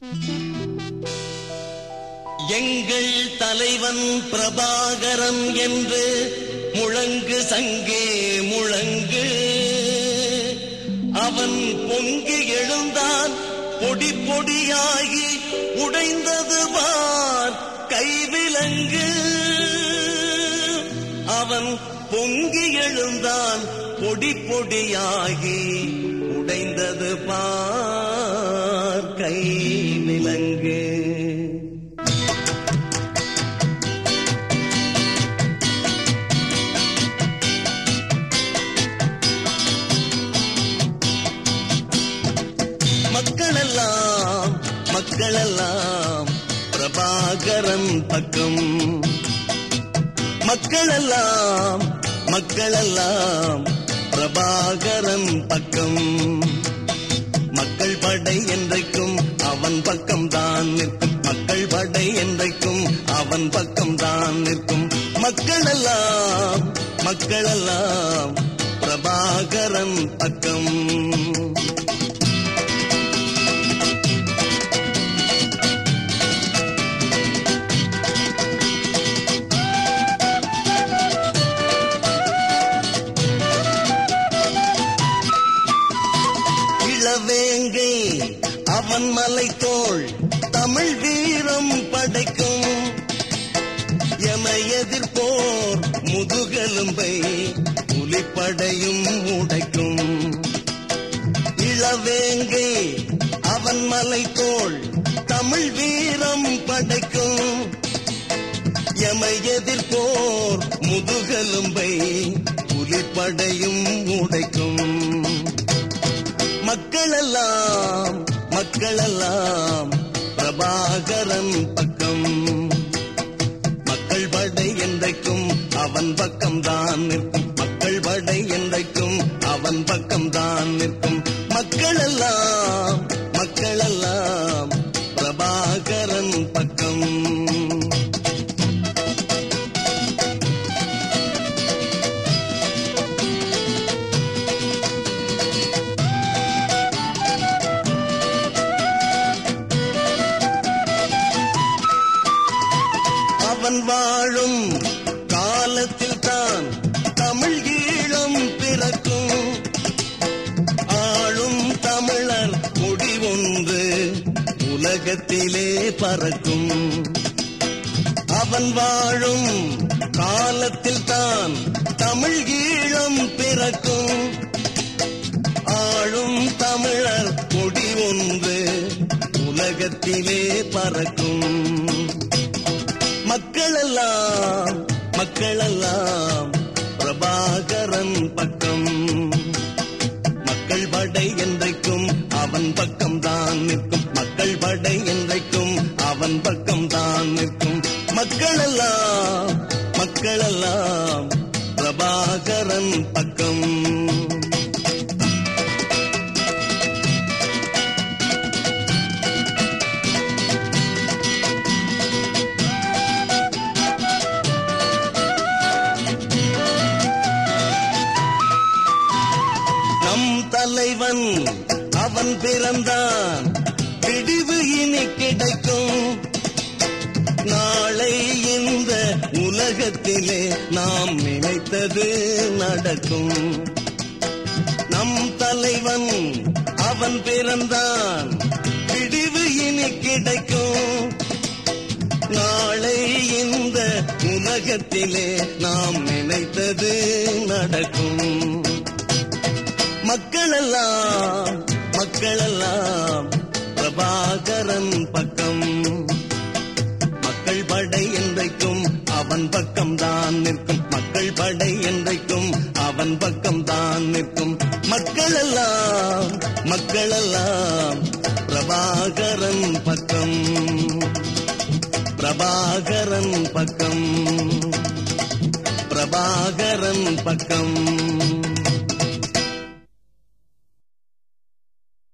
எங்கள் தலைவன் பிரபாகரன் என்று முழங்கு சங்கே முழங்கு அவன் பொங்கி எழுந்தான் பொடி பொடியாகி உடைந்தது பார் கைவிலங்கு அவன் பொங்கி எழுந்தான் பொடி பொடியாகி உடைந்தது பார் கைவிலங்கு மக்களெல்லாம் மக்களெல்லாம் பிரபாகரன் பக்கம் மக்களெல்லாம் மக்களெல்லாம் பிரபாகரன் பக்கம் மக்கள் படை என்றைக்கும் அவன் பக்கம் தான் நிற்கும் மக்கள் படை என்றைக்கும் அவன் பக்கம் தான் நிற்கும் மக்களெல்லாம் மக்களெல்லாம் பிரபாகரன் பக்கம் இளவேங்கை அவன் மலைத்தோள் தமிழ் வீரம் படைக்கும் எம எதிர்ப்போர் முதுகெலும்பை புலிப்படையும் உடைக்கும் இளவேங்கை அவன் மலைத்தோள் தமிழ் வீரம் படைக்கும் எம எதிர்ப்போர் முதுகெலும்பை புலிப்படையும் உடைக்கும் மக்களெல்லாம் மக்களெல்லாம் பிரபாகரன் பக்கம் மக்கள் படை என்றைக்கும் அவன் பக்கம் தான் நிற்கும் மக்கள் படை என்றைக்கும் அவன் பக்கம் தான் நிற்கும் மக்களெல்லாம் மக்களெல்லாம் பிரபாகரன் பக்கம் அவன் வாழும் காலத்தில் தான் தமிழ் ஈழம் பிறக்கும் ஆளும் தமிழர் கொடி ஒன்று உலகத்திலே பறக்கும் அவன் வாழும் காலத்தில் தான் தமிழ் ஈழம் பிறக்கும் ஆளும் தமிழர் கொடி ஒன்று உலகத்திலே பறக்கும் மக்களெல்லாம் மக்களெல்லாம் பிரபாகரன் பக்கம் மக்கள் படை என்றைக்கும் அவன் பக்கம் தான் நிற்கும் மக்கள் படை என்றைக்கும் அவன் பக்கம் தான் நிற்கும் மக்களெல்லாம் மக்களெல்லாம் பிரபாகரன் பக்கம் நம் தலைவன் அவன் பிறந்தான் பிடிவு இனி கிடைக்கும் நாளை இந்த உலகத்திலே நாம் நினைத்தது நடக்கும் நம் தலைவன் அவன் பிறந்தான் பிடிவு இனி கிடைக்கும் நாளை இந்த உலகத்திலே நாம் நினைத்தது நடக்கும் மக்களெல்லாம் மக்களெல்லாம் பிரபாகரன் பக்கம் மக்கள் படை என்றைக்கும் அவன் பக்கம் தான் நிற்கும் மக்கள் படை என்றைக்கும் அவன் பக்கம் தான் நிற்கும் மக்களெல்லாம் மக்களெல்லாம் பிரபாகரன் பக்கம் பிரபாகரன் பக்கம் பிரபாகரன் பக்கம்